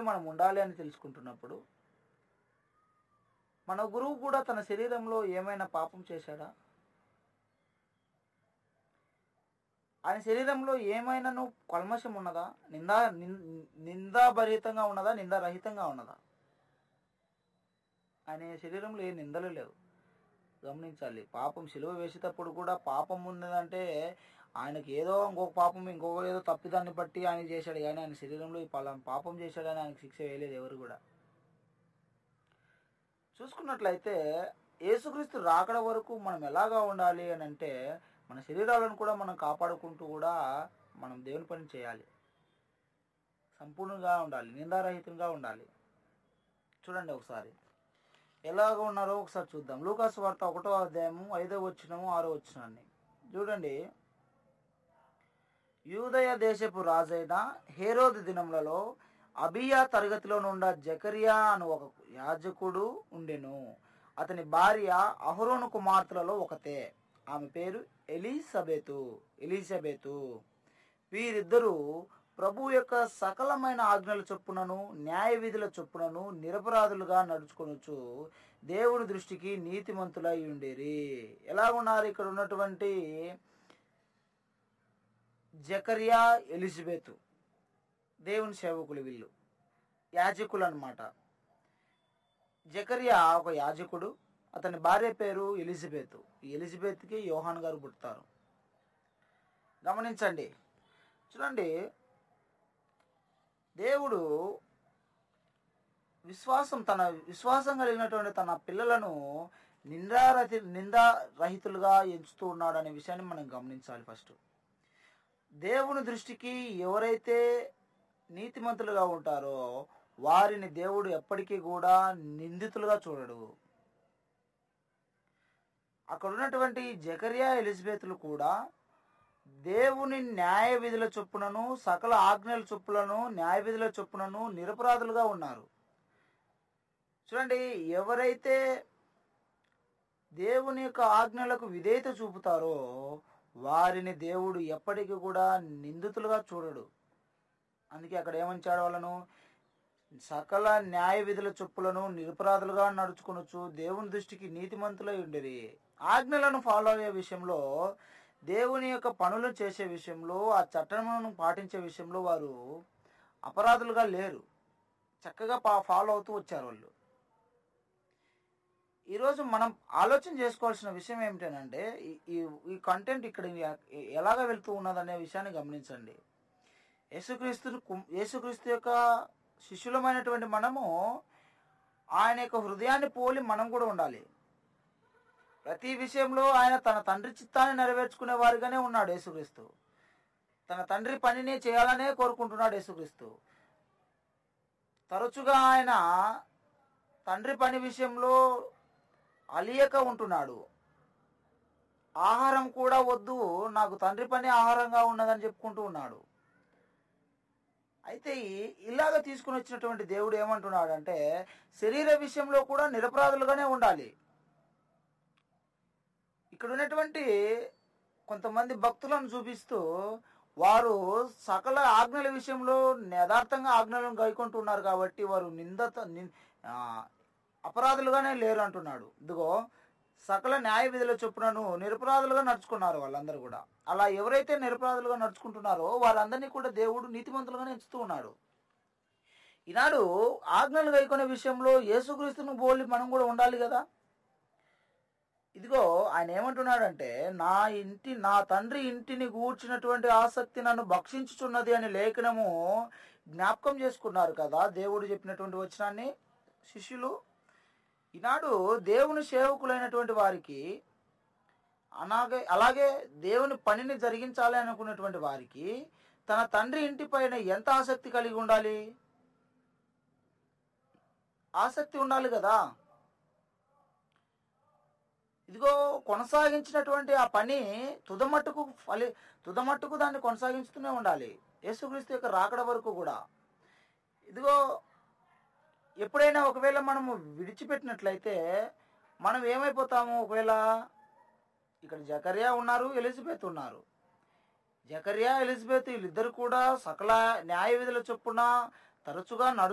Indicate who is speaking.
Speaker 1: మనం ఉండాలి అని తెలుసుకుంటున్నప్పుడు మన గురువు కూడా తన శరీరంలో ఏమైనా పాపం చేశాడా ఆయన శరీరంలో ఏమైనాను కల్మషం ఉన్నదా నిందా నిన్- నిందాభరితంగా ఉన్నదా నిందారహితంగా ఉన్నదా ఆయన శరీరంలో ఏ నిందలు లేవు గమనించాలి పాపం సిలువ వేసేటప్పుడు కూడా పాపం ఉన్నదంటే ఆయనకి ఏదో ఇంకొక పాపం ఇంకొక ఏదో తప్పిదాన్ని బట్టి ఆయన చేశాడు కానీ ఆయన శరీరంలో ఈ పలా పాపం చేశాడని ఆయనకు శిక్ష వేయలేదు ఎవరు కూడా చూసుకున్నట్లయితే యేసుక్రీస్తు రాకడ వరకు మనం ఎలాగా ఉండాలి అని అంటే మన శరీరాలను కూడా మనం కాపాడుకుంటూ కూడా మనం దేవుని పని చేయాలి సంపూర్ణంగా ఉండాలి నిందారహితంగా ఉండాలి చూడండి ఒకసారి ఎలాగ ఉన్నారో ఒకసారి చూద్దాం లూకాసు వార్త ఒకటో అధ్యాయము ఐదో వచ్చినము ఆరో వచ్చినాన్ని చూడండి యూదయ దేశపు రాజైన హేరోదు దినములలో అబియా తరగతిలో నుండ జకరియా అను ఒక యాజకుడు ఉండెను అతని భార్య అహరోను కుమార్తెలలో ఒకతే ఆమె పేరు ఎలిసబెతు ఎలిజబెతు వీరిద్దరూ ప్రభు యొక్క సకలమైన ఆజ్ఞల చొప్పునను న్యాయ విధుల చొప్పునను నిరపరాధులుగా నడుచుకొనొచ్చు దేవుని దృష్టికి నీతిమంతులై ఉండేరి ఎలా ఉన్నారు ఇక్కడ ఉన్నటువంటి జకరియా ఎలిజబెత్ దేవుని సేవకులు వీళ్ళు యాజకులు అన్నమాట జకరియా ఒక యాజకుడు అతని భార్య పేరు ఎలిజబెత్ ఈ ఎలిజబెత్కి యోహాన్ గారు పుడతారు గమనించండి చూడండి దేవుడు విశ్వాసం తన విశ్వాసం కలిగినటువంటి తన పిల్లలను నిందారహి నిందారహితులుగా ఎంచుతూ ఉన్నాడు అనే విషయాన్ని మనం గమనించాలి ఫస్ట్ దేవుని దృష్టికి ఎవరైతే నీతిమంతులుగా ఉంటారో వారిని దేవుడు ఎప్పటికీ కూడా నిందితులుగా చూడడు అక్కడ ఉన్నటువంటి జకరియా ఎలిజబెత్లు కూడా దేవుని న్యాయ విధుల చొప్పునను సకల ఆజ్ఞల చొప్పులను న్యాయ విధుల చొప్పునను నిరపరాధులుగా ఉన్నారు చూడండి ఎవరైతే దేవుని యొక్క ఆజ్ఞలకు విధేయత చూపుతారో వారిని దేవుడు ఎప్పటికీ కూడా నిందితులుగా చూడడు అందుకే అక్కడ ఏమంచాడు వాళ్ళను సకల న్యాయ విధుల చొప్పులను నిరపరాధులుగా నడుచుకొనొచ్చు దేవుని దృష్టికి నీతిమంతులై ఉండేది ఆజ్ఞలను ఫాలో అయ్యే విషయంలో దేవుని యొక్క పనులు చేసే విషయంలో ఆ చట్టములను పాటించే విషయంలో వారు అపరాధులుగా లేరు చక్కగా పా ఫాలో అవుతూ వచ్చారు వాళ్ళు ఈరోజు మనం ఆలోచన చేసుకోవాల్సిన విషయం ఏమిటంటే ఈ- ఈ ఈ కంటెంట్ ఇక్కడ ఎ- ఎలాగ వెళ్తూ ఉన్నదనే విషయాన్ని గమనించండి యేసుక్రీస్తు యేసుక్రీస్తు యొక్క శిష్యులమైనటువంటి మనము ఆయన యొక్క హృదయాన్ని పోలి మనం కూడా ఉండాలి ప్రతి విషయంలో ఆయన తన తండ్రి చిత్తాన్ని నెరవేర్చుకునే వారిగానే ఉన్నాడు యేసుక్రీస్తు తన తండ్రి పనిని చేయాలనే కోరుకుంటున్నాడు యేసుక్రీస్తు తరచుగా ఆయన తండ్రి పని విషయంలో అలియక ఉంటున్నాడు ఆహారం కూడా వద్దు నాకు తండ్రి పని ఆహారంగా ఉన్నదని చెప్పుకుంటూ ఉన్నాడు అయితే ఈ- ఇలాగ తీసుకుని వచ్చినటువంటి దేవుడు ఏమంటున్నాడు అంటే శరీర విషయంలో కూడా నిరపరాధులుగానే ఉండాలి ఇక్కడ ఉన్నటువంటి కొంతమంది భక్తులను చూపిస్తూ వారు సకల ఆజ్ఞల విషయంలో యథార్థంగా ఆజ్ఞలను గైకుంటున్నారు కాబట్టి వారు నిందత నిన్- ఆ, అపరాధులుగానే లేరు అంటున్నాడు ఇదిగో సకల న్యాయ విధుల చొప్పునను నిరపరాధులుగా నడుచుకున్నారు వాళ్ళందరూ కూడా అలా ఎవరైతే నిరపరాధులుగా నడుచుకుంటున్నారో వారందరినీ కూడా దేవుడు నీతిమంతులుగానే ఎంచుతూ ఉన్నాడు ఈనాడు ఆజ్ఞలు గైకొనే విషయంలో యేసుక్రీస్తును పోలి మనం కూడా ఉండాలి కదా ఇదిగో ఆయన ఏమంటున్నాడంటే నా ఇంటి నా తండ్రి ఇంటిని గూర్చినటువంటి ఆసక్తి నన్ను భక్షించుచున్నది అనే లేఖనము జ్ఞాపకం చేసుకున్నారు కదా దేవుడు చెప్పినటువంటి వచనాన్ని శిష్యులు ఈనాడు దేవుని సేవకులైనటువంటి వారికి అలాగే అలాగే దేవుని పనిని జరిగించాలి అనుకున్నటువంటి వారికి తన తండ్రి ఇంటి పైన ఎంత ఆసక్తి కలిగి ఉండాలి ఆసక్తి ఉండాలి కదా ఇదిగో కొనసాగించినటువంటి ఆ పని తుదమట్టుకు ఫలి తుదమట్టుకు దాన్ని కొనసాగించుతూనే ఉండాలి యేసుక్రీస్తు యొక్క రాకడ వరకు కూడా ఇదిగో ఎప్పుడైనా ఒకవేళ మనము విడిచిపెట్టినట్లయితే మనం ఏమైపోతాము ఒకవేళ ఇక్కడ జకరియా ఉన్నారు ఎలిజబెత్ ఉన్నారు జకరియా ఎలిజబెత్ వీళ్ళిద్దరు కూడా సకల న్యాయ విధుల చొప్పున తరచుగా నడు